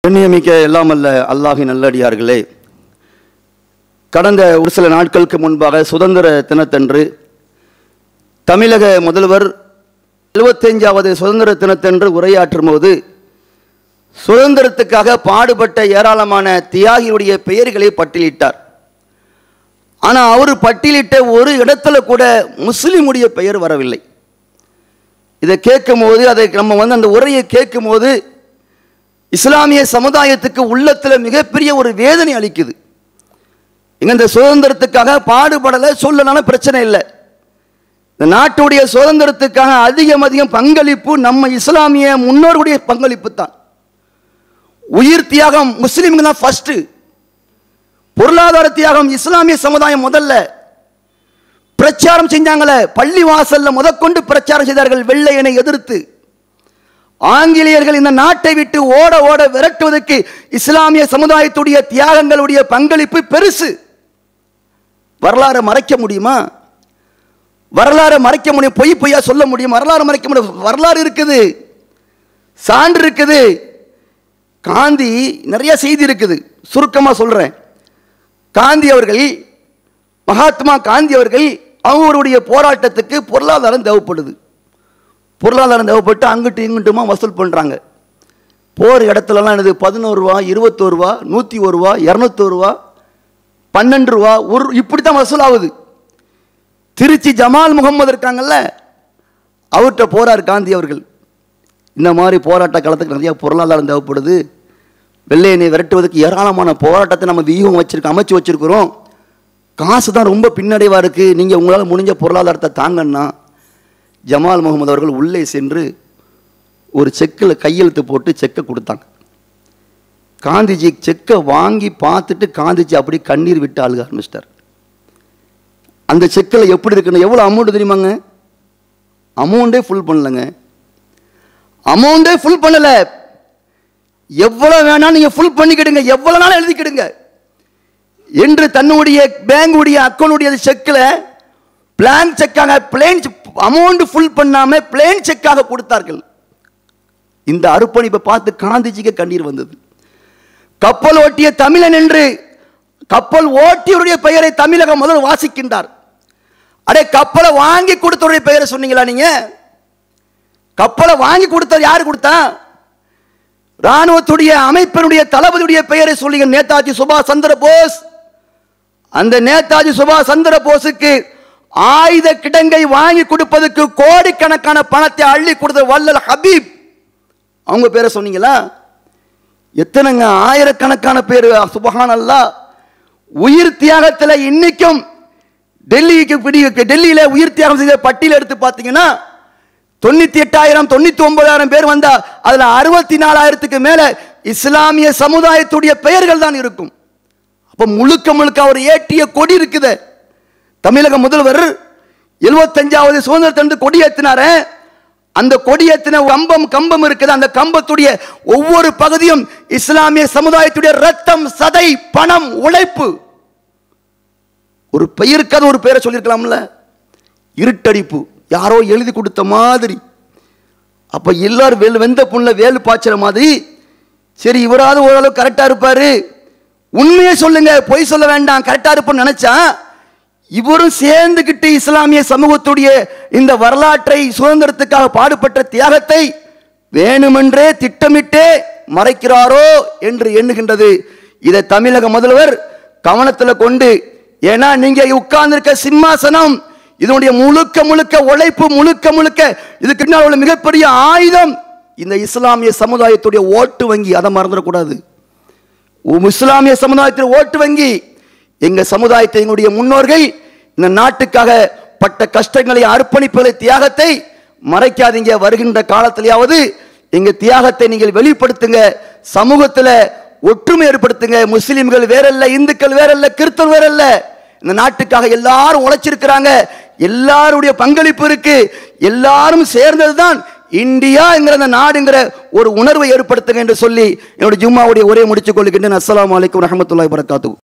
கண்ணியமிக்க எல்லாம் அல்ல அல்லாஹின் நல்லடியார்களே கடந்த ஒரு சில நாட்களுக்கு முன்பாக சுதந்திர தினத்தன்று தமிழக முதல்வர் எழுபத்தஞ்சாவது சுதந்திர தினத்தன்று உரையாற்றும் போது சுதந்திரத்துக்காக பாடுபட்ட ஏராளமான தியாகியுடைய பெயர்களை பட்டியலிட்டார் ஆனால் அவர் பட்டியலிட்ட ஒரு இடத்துல கூட முஸ்லிமுடைய பெயர் வரவில்லை இதை கேட்கும்போது அதை நம்ம வந்து அந்த உரையை கேட்கும்போது இஸ்லாமிய சமுதாயத்துக்கு உள்ளத்தில் மிகப்பெரிய ஒரு வேதனை அளிக்குது இங்க இந்த சுதந்திரத்துக்காக பாடுபடலை சொல்லனாலும் பிரச்சனை இல்லை இந்த நாட்டுடைய சுதந்திரத்துக்காக அதிகம் அதிகம் பங்களிப்பு நம்ம இஸ்லாமிய முன்னோர்களுடைய பங்களிப்பு தான் உயிர் தியாகம் முஸ்லீம்கள் தான் ஃபர்ஸ்ட் பொருளாதார தியாகம் இஸ்லாமிய சமுதாயம் முதல்ல பிரச்சாரம் செஞ்சாங்களே பள்ளி வாசல்ல முதற்கொண்டு பிரச்சாரம் செய்தார்கள் வெள்ளையனை எதிர்த்து ஆங்கிலேயர்கள் இந்த நாட்டை விட்டு ஓட ஓட விரட்டுவதற்கு இஸ்லாமிய சமுதாயத்துடைய தியாகங்களுடைய பங்களிப்பு பெருசு வரலாறு மறைக்க முடியுமா வரலாறு மறைக்க முடியும் பொய் பொய்யா சொல்ல முடியும் வரலாறு மறைக்க முடியும் வரலாறு இருக்குது சான்று இருக்குது காந்தி நிறைய செய்தி இருக்குது சுருக்கமாக சொல்கிறேன் காந்தி அவர்கள் மகாத்மா காந்தி அவர்கள் அவங்களுடைய போராட்டத்துக்கு பொருளாதாரம் தேவைப்படுது பொருளாதாரம் தேவைப்பட்டு அங்கிட்டு இங்கிட்டுமா வசூல் பண்ணுறாங்க போகிற இடத்துலலாம் என்னது பதினோரு ரூபா இருபத்தோரு ரூபா நூற்றி ஒரு ரூபா இரநூத்தோரு ரூபா பன்னெண்டு ரூபா ஒரு இப்படி தான் வசூல் ஆகுது திருச்சி ஜமால் முகமது இருக்காங்கல்ல அவர்கிட்ட போறார் காந்தி அவர்கள் இந்த மாதிரி போராட்ட காலத்துக்கு நிறைய பொருளாதாரம் தேவைப்படுது வெள்ளையனை விரட்டுவதற்கு ஏராளமான போராட்டத்தை நம்ம வியூகம் வச்சிருக்கோம் அமைச்சு வச்சிருக்கிறோம் காசு தான் ரொம்ப பின்னடைவாக இருக்குது நீங்கள் உங்களால் முடிஞ்ச பொருளாதாரத்தை தாங்கன்னா ஜமால் முகமது அவர்கள் உள்ளே சென்று ஒரு செக்கில் கையெழுத்து போட்டு செக்கை கொடுத்தாங்க காந்திஜி செக்கை வாங்கி பார்த்துட்டு காந்திஜி அப்படி கண்ணீர் விட்டு அழுக ஆரம்பிச்சிட்டார் அந்த செக்கில் எப்படி இருக்குன்னு எவ்வளோ அமௌண்ட் தெரியுமாங்க அமௌண்ட்டே ஃபுல் பண்ணலங்க அமௌண்ட்டே ஃபுல் பண்ணலை எவ்வளோ வேணாலும் நீங்கள் ஃபுல் பண்ணிக்கிடுங்க எவ்வளோ நாளும் எழுதிக்கிடுங்க என்று தன்னுடைய பேங்குடைய அக்கௌண்டுடைய செக்கில் பிளான் செக்காக பிளேன் அமௌண்ட் ஃபுல் பண்ணாமல் பிளேன் செக்காக கொடுத்தார்கள் இந்த அர்ப்பணிப்பை பார்த்து காந்திஜிக்கு கண்ணீர் வந்தது கப்பல் ஓட்டிய தமிழன் என்று கப்பல் ஓட்டியவருடைய பெயரை தமிழகம் முதல் வாசிக்கின்றார் அடே கப்பலை வாங்கி கொடுத்தவருடைய பெயரை சொன்னீங்களா நீங்க கப்பலை வாங்கி கொடுத்தது யாரு கொடுத்தா ராணுவத்துடைய அமைப்பினுடைய தளபதியுடைய பெயரை சொல்லுங்க நேதாஜி சுபாஷ் சந்திர போஸ் அந்த நேதாஜி சுபாஷ் சந்திர போஸுக்கு ஆயுத கிடங்கை வாங்கி கொடுப்பதற்கு கோடிக்கணக்கான பணத்தை அள்ளி கொடுத்த வல்லல் ஹபீப் அவங்க பேரை சொன்னீங்களா எத்தனைங்க ஆயிரக்கணக்கான பேர் சுபஹான் அல்லா உயிர் தியாகத்தில் இன்னைக்கும் டெல்லிக்கு பிடி டெல்லியில உயிர் தியாகம் செய்த பட்டியல் எடுத்து பார்த்தீங்கன்னா தொண்ணூத்தி எட்டாயிரம் தொண்ணூத்தி ஒன்பதாயிரம் பேர் வந்தா அதுல அறுபத்தி நாலாயிரத்துக்கு மேல இஸ்லாமிய சமுதாயத்துடைய பெயர்கள் தான் இருக்கும் அப்ப முழுக்க முழுக்க அவர் ஏற்றிய கொடி இருக்குது தமிழக முதல்வர் எழுபத்தஞ்சாவது சுதந்திரத்திலிருந்து கொடி ஏற்றினாரு அந்த கொடியேற்றின கம்பம் கம்பம் இருக்குது அந்த கம்பத்துடைய ஒவ்வொரு பகுதியும் இஸ்லாமிய சமுதாயத்துடைய ரத்தம் சதை பணம் உழைப்பு ஒரு பெயருக்காத ஒரு பெயரை சொல்லியிருக்கலாம்ல இருட்டடிப்பு யாரோ எழுதி கொடுத்த மாதிரி அப்ப எல்லாரும் வேல் வெந்த புண்ணில் வேலு பாய்ச்சுற மாதிரி சரி இவராவது ஓரளவு கரெக்டா இருப்பாரு உண்மையை சொல்லுங்க பொய் சொல்ல வேண்டாம் கரெக்டா இருப்போம்னு நினைச்சா இவரும் சேர்ந்துகிட்டு இஸ்லாமிய சமூகத்துடைய இந்த வரலாற்றை சுதந்திரத்துக்காக பாடுபட்ட தியாகத்தை வேணுமென்றே திட்டமிட்டே மறைக்கிறாரோ என்று எண்ணுகின்றது இதை தமிழக முதல்வர் கவனத்தில் கொண்டு ஏன்னா நீங்க உட்கார்ந்திருக்க சிம்மாசனம் இதனுடைய முழுக்க முழுக்க உழைப்பு முழுக்க முழுக்க இதுக்கு பின்னால் உள்ள மிகப்பெரிய ஆயுதம் இந்த இஸ்லாமிய சமுதாயத்துடைய ஓட்டு வங்கி அதை மறந்துடக்கூடாது இஸ்லாமிய சமுதாயத்தில் ஓட்டு வங்கி எங்க சமுதாயத்தை எங்களுடைய முன்னோர்கள் இந்த நாட்டுக்காக பட்ட கஷ்டங்களை அர்ப்பணிப்புகளை தியாகத்தை மறைக்காதீங்க வருகின்ற காலத்திலேயாவது எங்க தியாகத்தை நீங்கள் வெளிப்படுத்துங்க சமூகத்தில் ஒற்றுமை ஏற்படுத்துங்க முஸ்லிம்கள் வேறல்ல இந்துக்கள் வேறல்ல கிறிஸ்தவ வேறல்ல இந்த நாட்டுக்காக எல்லாரும் உழைச்சிருக்கிறாங்க எல்லாருடைய பங்களிப்பு இருக்கு எல்லாரும் சேர்ந்ததுதான் இந்தியாங்கிற அந்த நாடுங்கிற ஒரு உணர்வை ஏற்படுத்துங்க என்று சொல்லி என்னுடைய ஜும்மாவுடைய உரையை முடித்துக் கொள்கின்றேன் அஸ்ஸலாமு அலைக்கும் ரஹமத்துல்லாஹி வரகாத்து